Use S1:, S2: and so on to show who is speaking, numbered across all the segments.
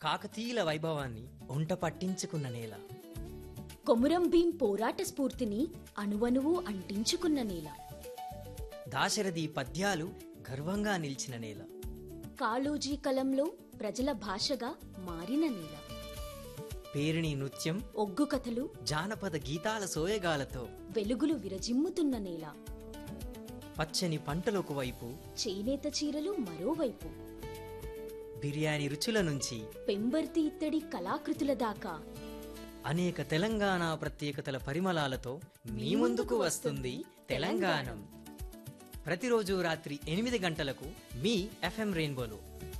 S1: కాకతీయుల వైభవాన్ని ఒంట పట్టించుకున్న నేల
S2: కొమురం భీం పోరాట స్ఫూర్తిని అణువణువు అంటించుకున్న నేల
S1: దాశరథి పద్యాలు గర్వంగా నిలిచిన నేల
S2: కాళోజీ కలంలో ప్రజల భాషగా మారిన నేల
S1: పేరిణి నృత్యం
S2: ఒగ్గు కథలు
S1: జానపద గీతాల సోయగాలతో
S2: వెలుగులు విరజిమ్ముతున్న నేల
S1: పచ్చని పంటలకు వైపు
S2: చేనేత చీరలు మరోవైపు
S1: బిర్యానీ రుచుల నుంచి
S2: పెంబర్తి ఇత్తడి కళాకృతుల దాకా
S1: అనేక తెలంగాణ ప్రత్యేకతల పరిమళాలతో మీ ముందుకు వస్తుంది తెలంగాణం ప్రతిరోజు రాత్రి ఎనిమిది గంటలకు మీ ఎఫ్ఎం రెయిన్బోలో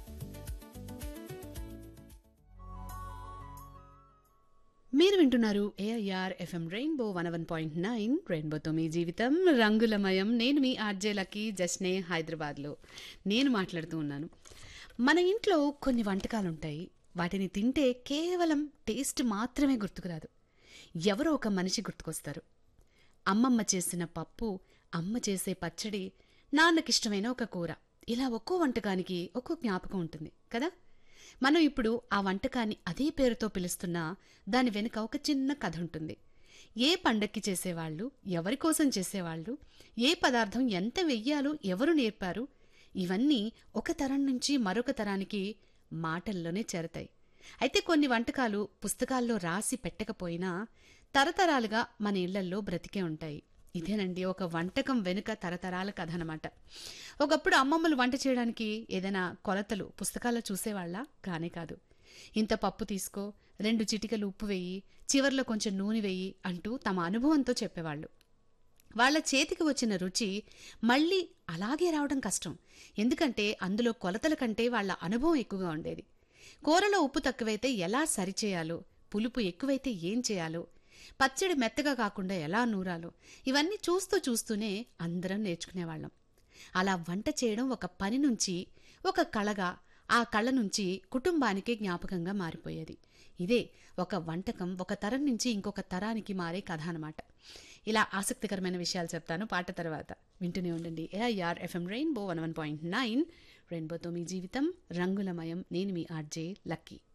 S3: మీరు వింటున్నారు AIR FM Rainbow one one point nine రెయిన్బోతో మీ జీవితం రంగులమయం నేను మీ ఆర్జేలకి జస్నే హైదరాబాద్లో నేను మాట్లాడుతూ ఉన్నాను మన ఇంట్లో కొన్ని వంటకాలు ఉంటాయి వాటిని తింటే కేవలం టేస్ట్ మాత్రమే గుర్తుకురాదు ఎవరో ఒక మనిషి గుర్తుకొస్తారు అమ్మమ్మ చేసిన పప్పు అమ్మ చేసే పచ్చడి నాన్నకిష్టమైన ఒక కూర ఇలా ఒక్కో వంటకానికి ఒక్కో జ్ఞాపకం ఉంటుంది కదా మనం ఇప్పుడు ఆ వంటకాన్ని అదే పేరుతో పిలుస్తున్నా దాని వెనుక ఒక చిన్న కథ ఉంటుంది ఏ పండక్కి చేసేవాళ్ళు ఎవరి కోసం చేసేవాళ్ళు ఏ పదార్థం ఎంత వెయ్యాలో ఎవరు నేర్పారు ఇవన్నీ ఒక తరం నుంచి మరొక తరానికి మాటల్లోనే చేరతాయి అయితే కొన్ని వంటకాలు పుస్తకాల్లో రాసి పెట్టకపోయినా తరతరాలుగా మన ఇళ్లల్లో బ్రతికే ఉంటాయి ఇదేనండి ఒక వంటకం వెనుక తరతరాల కథ అనమాట ఒకప్పుడు అమ్మమ్మలు వంట చేయడానికి ఏదైనా కొలతలు పుస్తకాల్లో చూసేవాళ్ళ కానే కాదు ఇంత పప్పు తీసుకో రెండు చిటికలు ఉప్పు వేయి చివర్లో కొంచెం నూనె వేయి అంటూ తమ అనుభవంతో చెప్పేవాళ్ళు వాళ్ళ చేతికి వచ్చిన రుచి మళ్ళీ అలాగే రావడం కష్టం ఎందుకంటే అందులో కొలతల కంటే వాళ్ళ అనుభవం ఎక్కువగా ఉండేది కూరలో ఉప్పు తక్కువైతే ఎలా సరిచేయాలో పులుపు ఎక్కువైతే ఏం చేయాలో పచ్చడి మెత్తగా కాకుండా ఎలా నూరాలో ఇవన్నీ చూస్తూ చూస్తూనే అందరం నేర్చుకునేవాళ్ళం అలా వంట చేయడం ఒక పని నుంచి ఒక కళగా ఆ కళ నుంచి కుటుంబానికి జ్ఞాపకంగా మారిపోయేది ఇదే ఒక వంటకం ఒక తరం నుంచి ఇంకొక తరానికి మారే కథ అనమాట ఇలా ఆసక్తికరమైన విషయాలు చెప్తాను పాట తర్వాత వింటూనే ఉండండి AIR FM Rainbow one one point nine రెయిన్బోతో మీ జీవితం రంగులమయం నేను మీ ఆర్జే లక్కీ